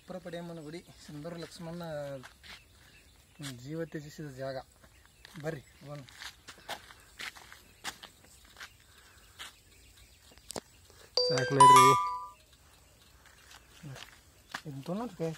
ಕಪ್ಪರ ಪಡಿಯಮ್ಮನ ಗುಡಿ ಸುಂದರ ಲಕ್ಷ್ಮಣ ಜೀವ ತ್ಯಜಿಸಿದ ಜಾಗ ಬರ್ರಿ ಬನ್ ಸಾಕು ನೋಡ್ರಿ ಇದು ತೊಗೊಳಕ್ಕೆ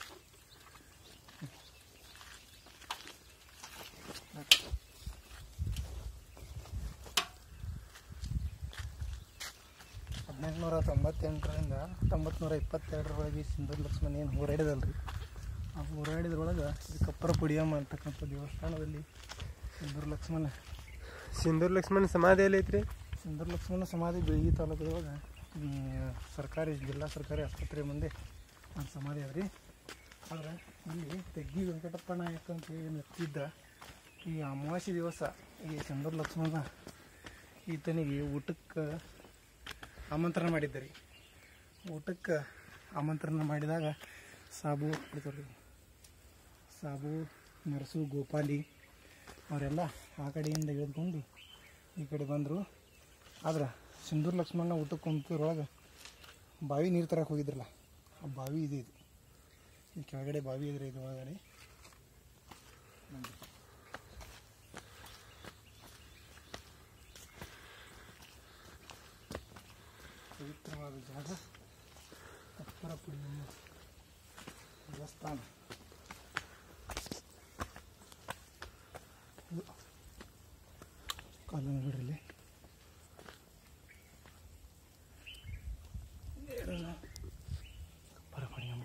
ಹದಿನೆಂಟುನೂರ ತೊಂಬತ್ತೆಂಟರಿಂದ ಹತ್ತೊಂಬತ್ತು ನೂರ ಇಪ್ಪತ್ತೆರಡರೊಳಗೆ ಸಿಂಧೂರ ಲಕ್ಷ್ಮಣ ಏನು ಹೋರಾಡಿದಲ್ರಿ ಆ ಹೋರಾಡಿದ್ರೊಳಗೆ ಇದು ಕಪ್ಪರ ಪುಡಿಯಮ್ಮ ಅಂತಕ್ಕಂಥ ದೇವಸ್ಥಾನದಲ್ಲಿ ಸಿಂಧೂರ ಲಕ್ಷ್ಮಣ ಸಿಂಧೂರ್ ಲಕ್ಷ್ಮಣ ಸಮಾಧಿ ಎಲ್ಲಿ ಐತ್ರಿ ಸಿಂಧೂರ ಲಕ್ಷ್ಮಣ ಸಮಾಧಿ ಬೆಳಗಿ ತಾಲೂಕದೊಳಗೆ ಸರ್ಕಾರಿ ಜಿಲ್ಲಾ ಸರ್ಕಾರಿ ಆಸ್ಪತ್ರೆ ಮುಂದೆ ಒಂದು ಸಮಾಧಿ ಅದ ರೀ ಆದ್ರೆ ಇಲ್ಲಿ ತೆಗ್ಗಿ ವೆಂಕಟಪ್ಪ ನಾಯಕ ಅಂತ ಏನು ಎತ್ತಿದ್ದ ಈ ಅಮಾವಾಸ್ಯೆ ದಿವಸ ಈ ಸಿಂಧೂರ ಲಕ್ಷ್ಮಣ ಈತನಿಗೆ ಊಟಕ್ಕೆ ಆಮಂತ್ರಣ ಮಾಡಿದ್ದ ರೀ ಊಟಕ್ಕೆ ಆಮಂತ್ರಣ ಮಾಡಿದಾಗ ಸಾಬು ಬಿಡ್ತಾರೆ ಸಾಬು ನರಸು ಗೋಪಾಲಿ ಅವರೆಲ್ಲ ಆ ಕಡೆಯಿಂದ ಇಳಿದುಕೊಂಡು ಈ ಕಡೆ ಬಂದರು ಆದ್ರೆ ಸಿಂಧೂರ್ ಲಕ್ಷ್ಮಣ ಊಟಕ್ಕೆ ಕುಂತಿರೊಳಗೆ ಬಾವಿ ನೀರು ತರಕ್ಕೆ ಹೋಗಿದ್ರಲ್ಲ ಆ ಬಾವಿ ಇದೆ ಇದು ಈ ಕೆಳಗಡೆ ಬಾವಿ ಇದ್ರೆ ಇದು ಒಳಗಡೆ ನೋಡಿ. ಪವಿತ್ರವಾದ ಜಾಗ ಅಪ್ಪರ ಪುಣ್ಯಮ್ಮ ದೇವಸ್ಥಾನ ಇದು ಕಾಲ ನೋಡ್ರಿ ಇಲ್ಲಿ ಅಪ್ಪರ ಪುಣ್ಯಮ್ಮ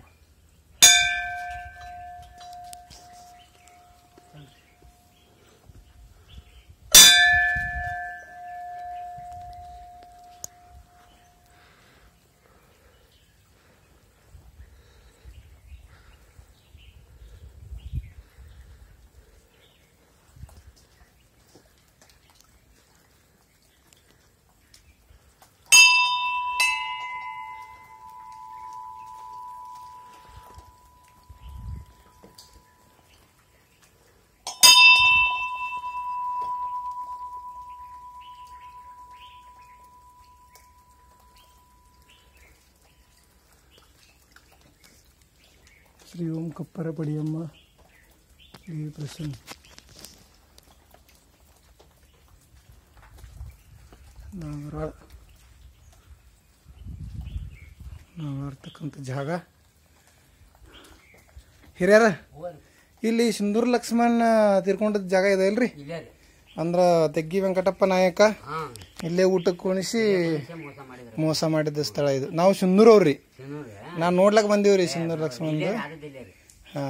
ಶ್ರೀ ಓಂ ಕಪ್ಪರ ಪಡಿಯಮ್ಮ ದೇವಿ ಪ್ರಸನ್ನ ನಾಗರಾಳ ನಾವಿರ್ತಕ್ಕಂಥ ಜಾಗ ಹಿರಿಯರ ಇಲ್ಲಿ ಸಿಂಧೂರ್ ಲಕ್ಷ್ಮಣ್ ತೀರ್ಕೊಂಡದ್ ಜಾಗ ಇದೆ ಅಲ್ರಿ ಇಲ್ಲೇ ರೀ ಅಂದ್ರ ತೆಗ್ಗಿ ವೆಂಕಟಪ್ಪ ನಾಯಕ ಹಾಂ ಇಲ್ಲೇ ಊಟಕ್ಕೆ ಕುಣಿಸಿ ಮೋಸ ಮಾಡಿದ್ರು ಮೋಸ ಮಾಡಿದ ಸ್ಥಳ ಇದು ನಾವು ಸಿಂಧೂರ್ ಅವ್ರಿ ಸಿನ್ನೂರು ನಾನ್ ನೋಡ್ಲಕ್ ಬಂದೀವ್ರಿ ಸಿಂಧೂರ್ ಲಕ್ಷ್ಮಣ್ ಆಗದಿಲ್ಲ ರೀ ಹಾ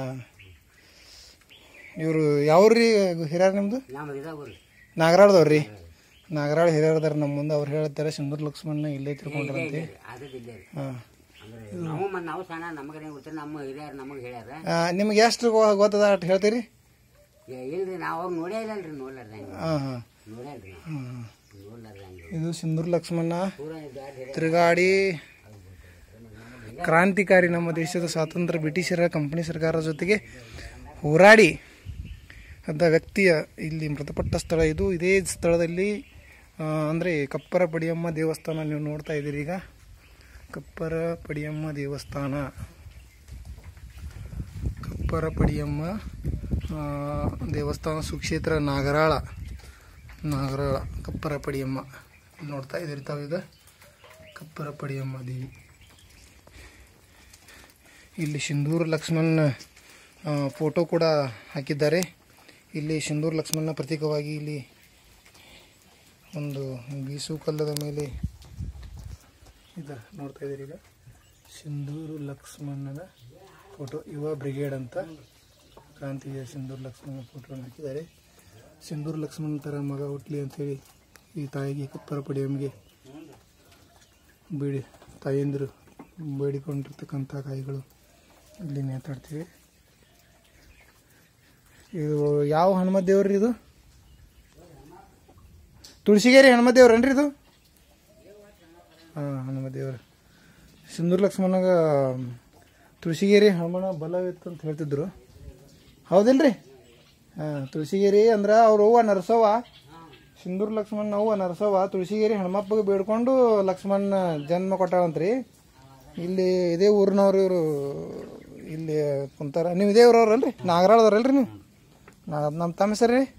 ಇವರು ಯಾವ್ರಿ ಹಿರಿಯರ್ ನಿಮ್ದು ನಮ್ಮ ಇದಾವ್ರಿ ನಾಗರಾಳದವ್ರಿ ನಾಗರಾಳ ಹಿರಿಯರ್ದಾರ ನಮ್ಮ ಮುಂದೆ ಅವ್ರು ಹೇಳ್ತಾರೆ ಸಿಂಧೂರ್ ಲಕ್ಷ್ಮಣ್ಣ ಇಲ್ಲೇ ತಿರ್ಕೊಂಡ್ರಂತೆ ಆಗದಿಲ್ಲ ರೀ ಹಾ ಅಂದ್ರೆ ನಾವು ಮತ್ತೆ ನಾವು ಸಣ್ಣ ನಮಗೆ ಗೊತ್ತಿಲ್ಲ ನಮ್ಮ ಹಿರಿಯರು ನಮಗೆ ಹೇಳ್ಯಾರ ಆ, ನಿಮ್ಗೆ ಎಷ್ಟು ಗೊ- ಗೊತ್ತದ ಅಟ್ ಹೇಳ್ತೀರಿ ಏ, ಇಲ್ರಿ ನಾವು ಅವ್ರು ನೋಡೇ ಇಲ್ಲಲ್ರಿ ನೋಡ್ಲಾರ್ದಂಗೆ ಹಾ ಹಾ ನೋಡಲ್ರಿ ನಾವು ಹ್ಮ್. ನೋಡ್ಲಾರ್ದಂಗೆ ಇದು ಸಿಂಧೂರ್ ಲಕ್ಷ್ಮಣ್ಣ ಪೂರ ಬ್ಯಾಡ ಹಿರಿಯ ತಿರುಗಾಡಿ ಕ್ರಾಂತಿಕಾರಿ ನಮ್ಮ ದೇಶದ ಸ್ವಾತಂತ್ರ್ಯ ಬ್ರಿಟಿಷರ ಕಂಪನಿ ಸರ್ಕಾರದ ಜೊತೆಗೆ ಹೋರಾಡಿ ಅಂತ ವ್ಯಕ್ತಿಯ ಇಲ್ಲಿ ಮೃತಪಟ್ಟ ಸ್ಥಳ ಇದು ಇದೇ ಸ್ಥಳದಲ್ಲಿ ಆ, ಅಂದ್ರೆ ಕಪ್ಪರ ಪಡಿಯಮ್ಮ ದೇವಸ್ಥಾನ ನೀವು ನೋಡ್ತಾ ಇದ್ದೀರಿ ಈಗ ಕಪ್ಪರ ಪಡಿಯಮ್ಮ ದೇವಸ್ಥಾನ ಕಪ್ಪರ ಪಡಿಯಮ್ಮ ಆ, ದೇವಸ್ಥಾನ ಸುಕ್ಷೇತ್ರ ನಾಗರಾಳ ನಾಗರಾಳ ಕಪ್ಪರ ಪಡಿಯಮ್ಮ ಇಲ್ಲಿ ನೋಡ್ತಾ ಇದ್ದೀರಿ ತಾವೀಗ ಕಪ್ಪರ ಪಡಿಯಮ್ಮ ದೇವಿ ಇಲ್ಲಿ ಸಿಂಧೂರ್ ಲಕ್ಷ್ಮಣ್ ಆ, ಫೋಟೋ ಕೂಡ ಹಾಕಿದ್ದಾರೆ ಇಲ್ಲಿ ಸಿಂಧೂರ್ ಲಕ್ಷ್ಮಣ ಪ್ರತೀಕವಾಗಿ ಇಲ್ಲಿ ಒಂದು ಬೀಸು ಕಲ್ಲದ ಮೇಲೆ ಇದು ನೋಡ್ತಾ ಇದ್ದೀರಿ ಈಗ ಸಿಂಧೂರು ಲಕ್ಷ್ಮಣನ ಫೋಟೋ ಯುವ ಬ್ರಿಗೇಡ್ ಅಂತ ಕ್ರಾಂತಿಯ ಸಿಂಧೂರ್ ಲಕ್ಷ್ಮಣ ಫೋಟೋನ ಹಾಕಿದ್ದಾರೆ ಸಿಂಧೂರ್ ಲಕ್ಷ್ಮಣ ಥರ ಮಗ ಹುಟ್ಲಿ ಅಂಥೇಳಿ ಈ ತಾಯಿಗೆ ಕಪ್ಪರ ಪಡಿಯಮ್ಗೆ ಬೇಡಿ ತಾಯಂದಿರು ಬೇಡಿಕೊಂಡಿರ್ತಕ್ಕಂಥ ಕಾಯಿಗಳು ಇಲ್ಲಿ ನೇತಾಡ್ತೀವಿ ಇದು ಯಾವ ಹನುಮ ದೇವ್ರಿ ಇದು ತುಳಸಿಗೇರಿ ಹನುಮ ದೇವ್ರನ್ರಿ ಇದು ಹಾಂ ಹನುಮ ದೇವ್ರು ಸಿಂಧೂರ್ ಲಕ್ಷ್ಮಣಗ ತುಳಸಿಗೇರಿ ಹನುಮನ ಬಲವಿತ್ತು ಅಂತ ಹೇಳ್ತಿದ್ರು ಹೌದಿಲ್ರಿ ಹಾಂ ತುಳಸಿಗೇರಿ ಅಂದ್ರೆ ಅವ್ರ ಅವ್ವ ನರಸವ್ವ ಸಿಂಧೂರ್ ಲಕ್ಷ್ಮಣ್ ಅವ್ವ ನರಸವ್ವ ತುಳಸಿಗೇರಿ ಹನುಮಪ್ಪಗೆ ಬೇಡ್ಕೊಂಡು ಲಕ್ಷ್ಮಣ ಜನ್ಮ ಕೊಟ್ಟಾಳಂತ್ರಿ ಇಲ್ಲಿ ಇದೇ ಊರಿನವ್ರು ಇವರು ಇಲ್ಲಿ ಕುಂತಾರ ನೀವು ಇದೇ ಊರವ್ರಲ್ರಿ ನಾಗರಾಳದವ್ರಲ್ರಿ ನೀವು ನಾ ನಮ್ಮ ತಮ್ಮ ಹೆಸರು ರೀ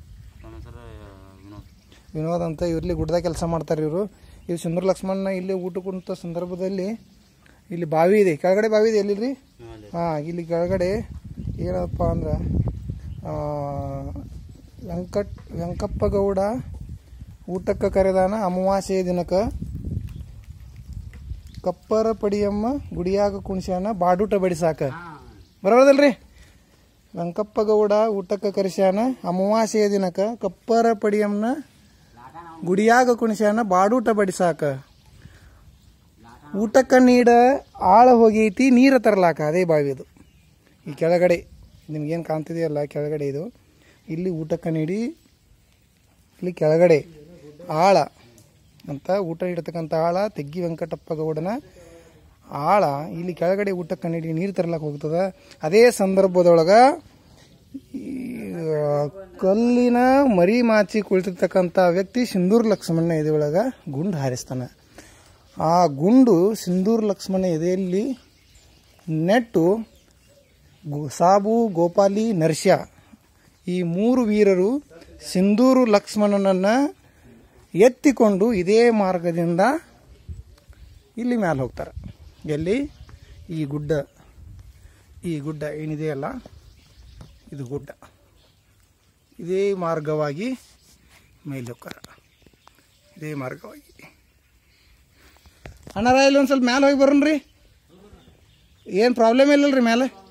ವಿನೋದ್ ಅಂತ ಇವ್ರಲ್ಲಿ ಗುಡ್ಡದಾಗ ಕೆಲಸ ಮಾಡ್ತಾರೆ ಇವರು ಇವ್ರು ಸುಂದರ ಲಕ್ಷ್ಮಣ ಇಲ್ಲಿ ಊಟ ಕುಂತ ಸಂದರ್ಭದಲ್ಲಿ ಇಲ್ಲಿ ಬಾವಿ ಇದೆ ಕೆಳಗಡೆ ಬಾವಿ ಇದೆ ಎಲ್ಲಿ ರೀ ಹಾಂ ಇಲ್ಲಿ ಕೆಳಗಡೆ ಏನಪ್ಪ ಅಂದ್ರೆ ಆ, ವೆಂಕಟ್ ವೆಂಕಪ್ಪ ಗೌಡ ಊಟಕ್ಕೆ ಕರೆದಾನ ಅಮಾವಾಸ್ಯೆ ದಿನಕ್ಕೆ ಕಪ್ಪರ ಪಡಿಯಮ್ಮ ಗುಡಿಯಾಗ ಕುಣಿಸ್ಯಾನ ಬಾಡೂಟ ಬಡಿಸಾಕ ಬರೋದಲ್ರಿ ವೆಂಕಪ್ಪ ಗೌಡ ಊಟಕ್ಕೆ ಕರೆಸ್ಯಾನ ಅಮಾವಾಸ್ಯೆಯ ದಿನಕ್ಕೆ ಕಪ್ಪರ ಪಡಿಯಮ್ಮನ ಗುಡಿಯಾಗ ಕುಣಿಸ್ಯಾನ ಬಾಡೂಟ ಬಡಿಸಾಕ ಊಟಕ್ಕೆ ನೀಡ ಆಳ ಹೋಗೈತಿ ನೀರು ತರಲಾಕ ಅದೇ ಬಾವಿ ಇದು ಈ ಕೆಳಗಡೆ ನಿಮ್ಗೇನು ಕಾಣ್ತಿದೆಯಲ್ಲ ಕೆಳಗಡೆ ಇದು ಇಲ್ಲಿ ಊಟಕ್ಕೆ ನೀಡಿ ಇಲ್ಲಿ ಕೆಳಗಡೆ ಆಳ ಅಂತ ಊಟ ಇಡ್ತಕ್ಕಂಥ ಆಳ ತೆಗ್ಗಿ ವೆಂಕಟಪ್ಪ ಗೌಡನ ಆಳ ಇಲ್ಲಿ ಕೆಳಗಡೆ ಊಟಕ್ಕೆ ನೀಡಿ ನೀರು ತರಲಾಕ ಹೋಗ್ತದ ಅದೇ ಸಂದರ್ಭದೊಳಗೆ ಈ, ಆ, ಕಲ್ಲಿನ ಮರಿ ಮಾಚಿ ಕುಳಿತಿರ್ತಕ್ಕಂಥ ವ್ಯಕ್ತಿ ಸಿಂಧೂರ್ ಲಕ್ಷ್ಮಣ ಎದೆಯೊಳಗೆ ಗುಂಡು ಹಾರಿಸ್ತಾನೆ ಆ ಗುಂಡು ಸಿಂಧೂರ್ ಲಕ್ಷ್ಮಣ ಎದೆಯಲ್ಲಿ ನೆಟ್ಟು ಗು- ಸಾಬು ಗೋಪಾಲಿ ನರ್ಷ್ಯ ಈ ಮೂರು ವೀರರು ಸಿಂಧೂರು ಲಕ್ಷ್ಮಣನನ್ನು ಎತ್ತಿಕೊಂಡು ಇದೇ ಮಾರ್ಗದಿಂದ ಇಲ್ಲಿ ಮ್ಯಾಲೆ ಹೋಗ್ತಾರೆ ಎಲ್ಲಿ ಈ ಗುಡ್ಡ ಈ ಗುಡ್ಡ ಏನಿದೆಯಲ್ಲ ಇದು ಗುಡ್ಡ ಇದೇ ಮಾರ್ಗವಾಗಿ ಮೇಲೆ ಹೋಗ್ತಾರ ಇದೇ ಮಾರ್ಗವಾಗಿ ಅಣ್ಣಾರ ಇಲ್ಲಿ ಒಂದು ಸ್ವಲ್ಪ ಮ್ಯಾಲೆ ಹೋಗಿ ಬರೋಣ್ರಿ ಏನು ಪ್ರಾಬ್ಲಮ್ ಇಲ್ಲಲ್ರಿ ಮೇಲೆ